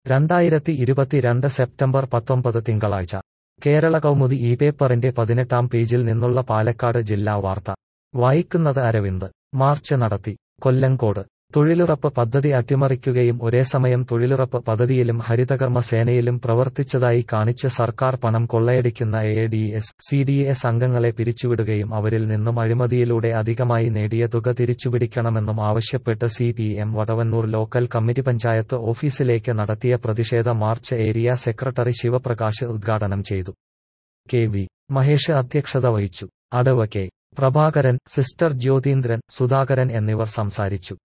രണ്ടായിരത്തി ഇരുപത്തിരണ്ട് സെപ്റ്റംബർ പത്തൊമ്പത് തിങ്കളാഴ്ച കേരള കൗമുദി ഈ പേപ്പറിന്റെ പതിനെട്ടാം പേജിൽ നിന്നുള്ള പാലക്കാട് ജില്ലാ വാർത്ത വായിക്കുന്നത് അരവിന്ദ് മാർച്ച് നടത്തി കൊല്ലങ്കോട് തൊഴിലുറപ്പ് പദ്ധതി അട്ടിമറിക്കുകയും ഒരേസമയം തൊഴിലുറപ്പ് പദ്ധതിയിലും ഹരിതകർമ്മ സേനയിലും പ്രവർത്തിച്ചതായി കാണിച്ച് സർക്കാർ പണം കൊള്ളയടിക്കുന്ന A D S C D S അംഗങ്ങളെ പിരിച്ചുവിടുകയും അവരിൽ നിന്നും അഴിമതിയിലൂടെ അധികമായി നേടിയ തുക തിരിച്ചുപിടിക്കണമെന്നും ആവശ്യപ്പെട്ട് C P M Vadavannur local committee panchayat ഓഫീസിലേക്ക് നടത്തിയ പ്രതിഷേധ മാർച്ച് ഏരിയ സെക്രട്ടറി ശിവപ്രകാശ് ഉദ്ഘാടനം ചെയ്തു കെ വി മഹേഷ് അധ്യക്ഷത വഹിച്ചു അടവ കെ പ്രഭാകരൻ സിസ്റ്റർ ജ്യോതീന്ദ്രൻ സുധാകരൻ എന്നിവർ സംസാരിച്ചു